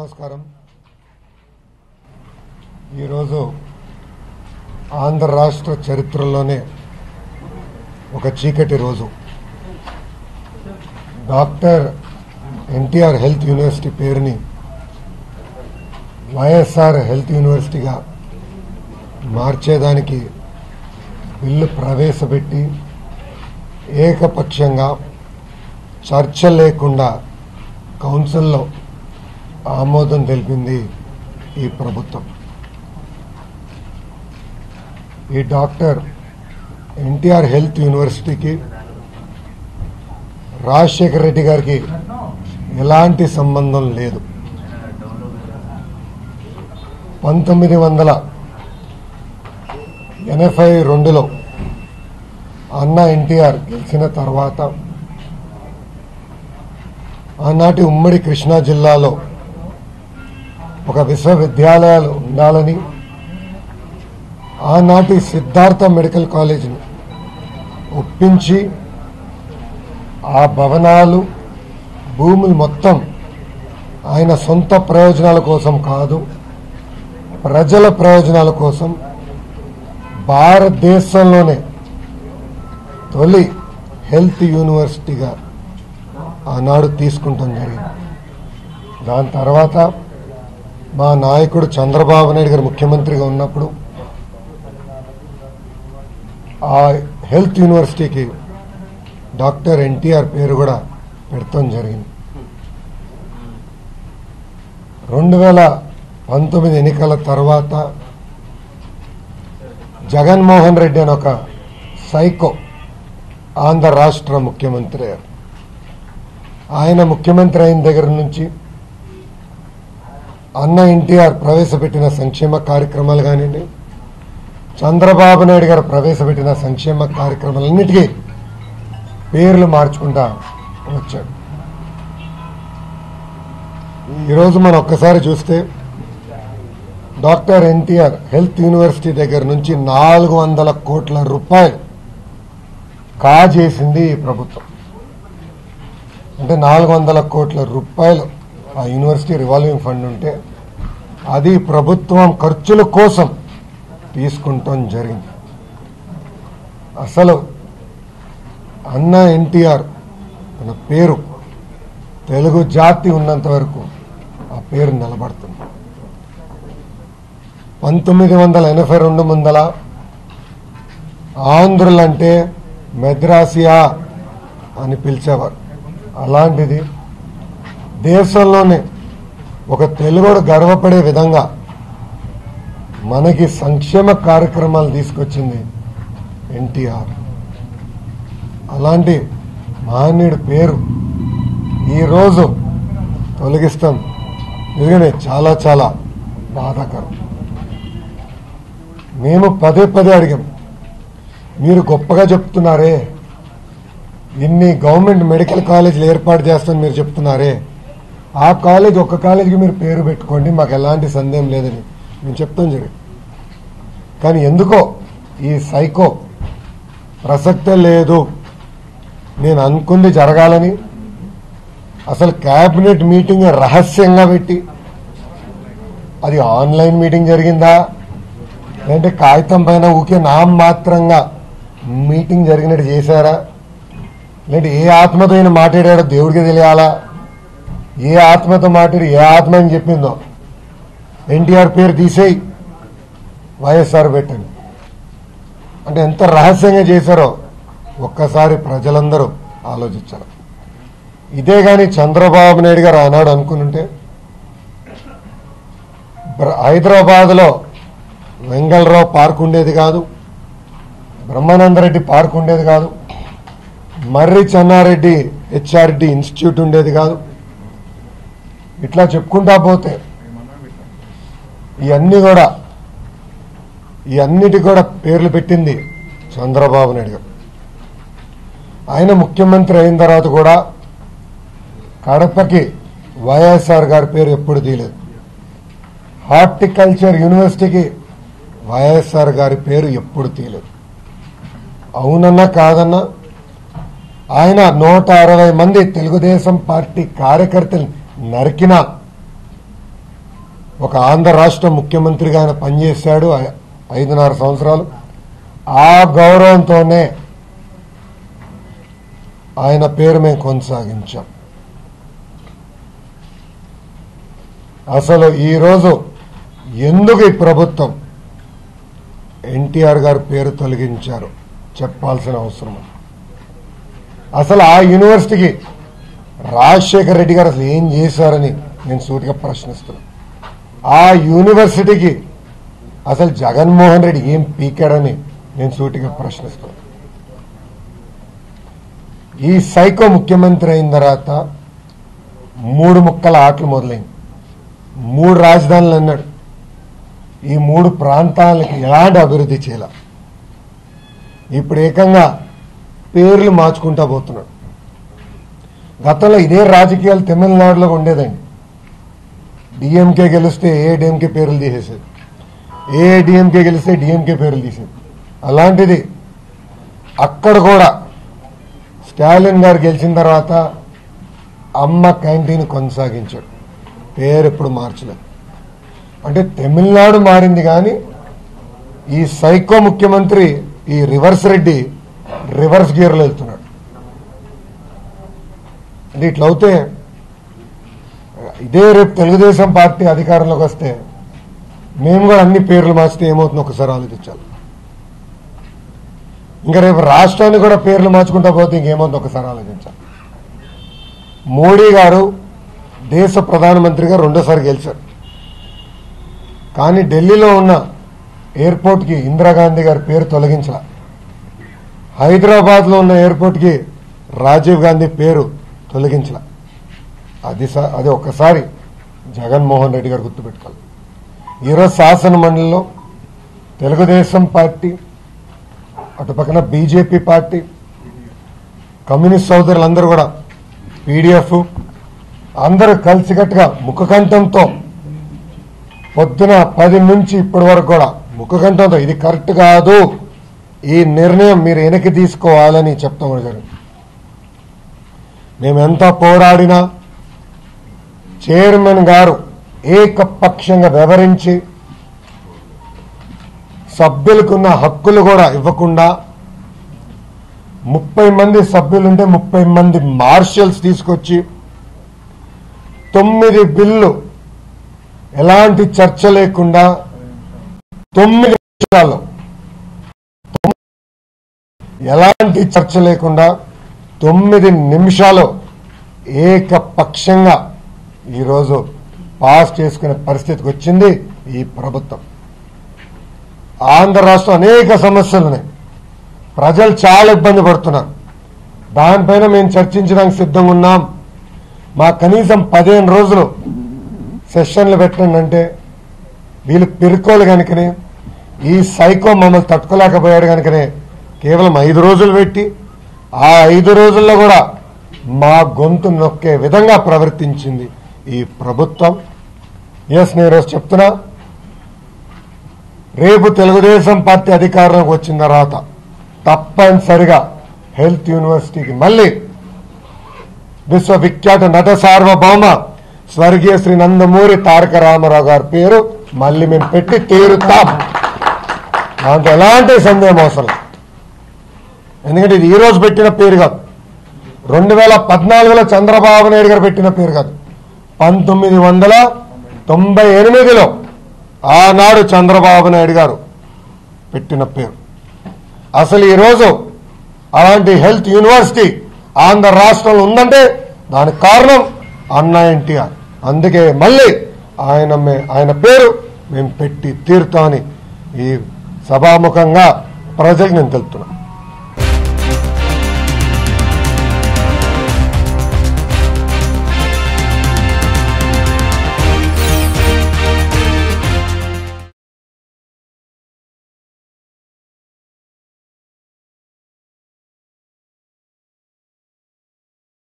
నమస్కారం ఈరోజు ఆంధ్ర రాష్ట్ర చరిత్రలోనే ఒక చీకటి రోజు డాక్టర్ ఎన్టీఆర్ హెల్త్ యూనివర్సిటీ పేరుని వైఎస్ఆర్ హెల్త్ యూనివర్సిటీగా మార్చేదానికి బిల్లు ప్రవేశపెట్టి ఏకపక్షంగా చర్చ లేకుండా కౌన్సిల్లో ఆమోదం తెలిపింది ఈ ప్రభుత్వం ఈ డాక్టర్ ఎన్టీఆర్ హెల్త్ యూనివర్సిటీకి రాజశేఖర రెడ్డి గారికి ఎలాంటి సంబంధం లేదు పంతొమ్మిది వందల ఎనభై రెండులో అన్న ఎన్టీఆర్ గెలిచిన తర్వాత ఆనాటి ఉమ్మడి కృష్ణా జిల్లాలో ఒక విశ్వవిద్యాలయాలు ఉండాలని ఆనాటి సిద్ధార్థ మెడికల్ కాలేజీని ఒప్పించి ఆ భవనాలు భూములు మొత్తం ఆయన సొంత ప్రయోజనాల కోసం కాదు ప్రజల ప్రయోజనాల కోసం భారతదేశంలోనే తొలి హెల్త్ యూనివర్సిటీగా ఆనాడు తీసుకుంటాం జరిగింది దాని తర్వాత మా నాయకుడు చంద్రబాబు నాయుడు గారు ముఖ్యమంత్రిగా ఉన్నప్పుడు ఆ హెల్త్ యూనివర్సిటీకి డాక్టర్ ఎన్టీఆర్ పేరు కూడా పెడతాం జరిగింది రెండు వేల పంతొమ్మిది ఎన్నికల తర్వాత జగన్మోహన్ రెడ్డి అని ఒక సైకో ఆంధ్ర రాష్ట్ర ముఖ్యమంత్రి అయ్యారు ఆయన ముఖ్యమంత్రి అయిన దగ్గర నుంచి అన్న ఎన్టీఆర్ ప్రవేశపెట్టిన సంక్షేమ కార్యక్రమాలు కానివ్వండి చంద్రబాబు నాయుడు గారు ప్రవేశపెట్టిన సంక్షేమ కార్యక్రమాలన్నిటికీ పేర్లు మార్చుకుంటా వచ్చాడు ఈరోజు మనం ఒక్కసారి చూస్తే డాక్టర్ ఎన్టీఆర్ హెల్త్ యూనివర్సిటీ దగ్గర నుంచి నాలుగు వందల కోట్ల రూపాయలు కాజేసింది ఈ ప్రభుత్వం అంటే నాలుగు వందల కోట్ల రూపాయలు ఆ యూనివర్సిటీ రివాల్వింగ్ ఫండ్ ఉంటే అది ప్రభుత్వం ఖర్చుల కోసం తీసుకుంటాం జరిగింది అసలు అన్న ఎన్టీఆర్ తన పేరు తెలుగు జాతి ఉన్నంత వరకు ఆ పేరు నిలబడుతుంది పంతొమ్మిది వందల ఎనభై రెండు ముందల ఆంధ్రులంటే మెద్రాసియా అని పిలిచేవారు అలాంటిది దేశంలోనే ఒక తెలుగుడు గర్వపడే విధంగా మనకి సంక్షేమ కార్యక్రమాలు తీసుకొచ్చింది ఎన్టీఆర్ అలాంటి మహనీయుడి పేరు ఈరోజు తొలగిస్తాం నిజంగానే చాలా చాలా బాధాకరం మేము పదే పదే అడిగాం మీరు గొప్పగా చెప్తున్నారే ఇన్ని గవర్నమెంట్ మెడికల్ కాలేజీలు ఏర్పాటు చేస్తామని మీరు చెప్తున్నారే ఆ కాలేజ్ ఒక్క కాలేజీకి మీరు పేరు పెట్టుకోండి మాకు ఎలాంటి సందేహం లేదని మేము చెప్తాం జరిగింది కానీ ఎందుకో ఈ సైకో ప్రసక్తే లేదు నేను అనుకుంది జరగాలని అసలు క్యాబినెట్ మీటింగ్ రహస్యంగా పెట్టి అది ఆన్లైన్ మీటింగ్ జరిగిందా లేదంటే కాగితం పైన ఊకే నాం మాత్రంగా మీటింగ్ జరిగినట్టు చేశారా లేదంటే ఏ ఆత్మతో ఆయన మాట్లాడాడో దేవుడికి తెలియాలా ఏ ఆత్మతో మాట్లాడి ఏ ఆత్మ అని చెప్పిందో ఎన్టీఆర్ పేరు తీసేయి వైఎస్ఆర్ పెట్టండి అంటే ఎంత రహస్యంగా చేశారో ఒక్కసారి ప్రజలందరూ ఆలోచించారు ఇదే కానీ చంద్రబాబు నాయుడు గారు ఆనాడు అనుకునుంటే హైదరాబాద్లో వెంగళరావు పార్క్ ఉండేది కాదు బ్రహ్మానందరెడ్డి పార్క్ ఉండేది కాదు మర్రి చెన్నారెడ్డి హెచ్ఆర్డి ఇన్స్టిట్యూట్ ఉండేది కాదు ఇట్లా చెప్పుకుంటా పోతే ఇవన్నీ కూడా ఈ అన్నిటి కూడా పేర్లు పెట్టింది చంద్రబాబు నాయుడు గారు ఆయన ముఖ్యమంత్రి అయిన తర్వాత కూడా కడపకి వైఎస్ఆర్ గారి పేరు ఎప్పుడు తీయలేదు హార్టికల్చర్ యూనివర్సిటీకి వైఎస్ఆర్ గారి పేరు ఎప్పుడు తీయలేదు అవునన్నా కాదన్నా ఆయన నూట అరవై మంది తెలుగుదేశం పార్టీ కార్యకర్తలు నరికినా ఒక ఆంధ్ర రాష్ట్ర ముఖ్యమంత్రిగా ఆయన పనిచేశాడు ఐ- ఐదున్నర సంవత్సరాలు ఆ గౌరవంతోనే ఆయన పేరు మేము కొనసాగించాం అసలు ఈరోజు ఎందుకు ఈ ప్రభుత్వం ఎన్టీఆర్ గారి పేరు తొలగించారు చెప్పాల్సిన అవసరం ఉంది. అసలు ఆ యూనివర్సిటీకి రాజశేఖర రెడ్డి గారు అసలు ఏం చేశారని నేను సూటిగా ప్రశ్నిస్తున్నాను ఆ యూనివర్సిటీకి అసలు జగన్మోహన్ రెడ్డి ఏం పీకాడని నేను సూటిగా ప్రశ్నిస్తున్నాను ఈ సైకో ముఖ్యమంత్రి అయిన తర్వాత మూడు ముక్కల ఆటలు మొదలైంది మూడు రాజధానులు అన్నాడు ఈ మూడు ప్రాంతాలకి ఎలాంటి అభివృద్ధి చేయాల ఇప్పుడు ఏకంగా పేర్లు మార్చుకుంటా పోతున్నాడు గతంలో ఇదే రాజకీయాలు తమిళనాడులో ఉండేదండి డిఎంకే గెలిస్తే ఏ డిఎంకే పేర్లు తీసేసేది ఏ డిఎంకే గెలిస్తే డిఎంకే పేర్లు తీసేది అలాంటిది అక్కడ కూడా స్టాలిన్ గారు గెలిచిన తర్వాత అమ్మ క్యాంటీన్ కొనసాగించాడు పేరు ఎప్పుడు మార్చలేదు అంటే తమిళనాడు మారింది కానీ ఈ సైకో ముఖ్యమంత్రి ఈ రివర్స్ రెడ్డి రివర్స్ గియర్లో వెళ్తున్నాడు అంటే ఇట్లా అవుతే ఇదే రేపు తెలుగుదేశం పార్టీ అధికారంలోకి వస్తే మేము కూడా అన్ని పేర్లు మార్చితే ఏమవుతుందో ఒకసారి ఆలోచించాలి ఇంకా రేపు రాష్ట్రాన్ని కూడా పేర్లు మార్చుకుంటా పోతే ఇంకేమవుతుందో ఒకసారి ఆలోచించాలి మోడీ గారు దేశ ప్రధానమంత్రిగా రెండోసారి గెలిచారు కానీ ఢిల్లీలో ఉన్న ఎయిర్పోర్ట్కి ఇందిరాగాంధీ గారి పేరు తొలగించాల హైదరాబాద్లో ఉన్న ఎయిర్పోర్ట్కి రాజీవ్ గాంధీ పేరు తొలగించాల అది స- అది ఒక్కసారి జగన్మోహన్ రెడ్డి గారు గుర్తుపెట్టుకోవాలి ఈరోజు శాసన మండలిలో తెలుగుదేశం పార్టీ అటు పక్కన బీజేపీ పార్టీ కమ్యూనిస్ట్ సోదరులందరూ కూడా పీడిఎఫ్ అందరూ కలిసికట్టుగా ముఖకంఠంతో పొద్దున పది నుంచి ఇప్పటి వరకు కూడా ముఖకంఠంతో ఇది కరెక్ట్ కాదు ఈ నిర్ణయం మీరు వెనక్కి తీసుకోవాలని చెప్తాం జరిగింది మేము ఎంత పోరాడినా చైర్మన్ గారు ఏకపక్షంగా వివరించి సభ్యులకున్న హక్కులు కూడా ఇవ్వకుండా ముప్పై మంది సభ్యులుంటే ముప్పై మంది మార్షల్స్ తీసుకొచ్చి తొమ్మిది బిల్లు ఎలాంటి చర్చ లేకుండా తొమ్మిది నిమిషాల్లో ఎలాంటి చర్చ లేకుండా తొమ్మిది నిమిషాలు ఏకపక్షంగా ఈరోజు పాస్ చేసుకునే పరిస్థితికి వచ్చింది ఈ ప్రభుత్వం ఆంధ్ర రాష్ట్రం అనేక సమస్యలు ఉన్నాయి ప్రజలు చాలా ఇబ్బంది పడుతున్నారు దానిపైన మేము చర్చించడానికి సిద్ధంగా ఉన్నాం మా కనీసం పదిహేను రోజులు సెషన్లు పెట్టండి అంటే వీళ్ళు పిరుకోలు కనుకనే ఈ సైకో మమ్మల్ని తట్టుకోలేకపోయాడు కనుకనే కేవలం ఐదు రోజులు పెట్టి ఆ ఐదు రోజుల్లో కూడా మా గొంతు నొక్కే విధంగా ప్రవర్తించింది ఈ ప్రభుత్వం ఎస్ నేను ఈరోజు చెప్తున్నా రేపు తెలుగుదేశం పార్టీ అధికారంలోకి వచ్చిన తర్వాత తప్పనిసరిగా హెల్త్ యూనివర్సిటీకి మళ్ళీ విశ్వవిఖ్యాత నట సార్వభౌమ స్వర్గీయ శ్రీ నందమూరి తారక రామారావు గారి పేరు మళ్ళీ మేము పెట్టి తీరుతాం దాంట్లో ఎలాంటి సందేహం అవసరం లేదు. ఎందుకంటే ఇది ఈ రోజు పెట్టిన పేరు కాదు రెండు వేల పద్నాలుగులో చంద్రబాబు నాయుడు గారు పెట్టిన పేరు కాదు పంతొమ్మిది వందల తొంభై ఎనిమిదిలో ఆనాడు చంద్రబాబు నాయుడు గారు పెట్టిన పేరు అసలు ఈరోజు అలాంటి హెల్త్ యూనివర్సిటీ ఆంధ్ర రాష్ట్రంలో ఉందంటే దానికి కారణం అన్న ఎన్టీఆర్ అందుకే మళ్ళీ ఆయన మే- ఆయన పేరు మేము పెట్టి తీరుతామని ఈ సభాముఖంగా ప్రజలకు నేను తెలుపుతున్నాను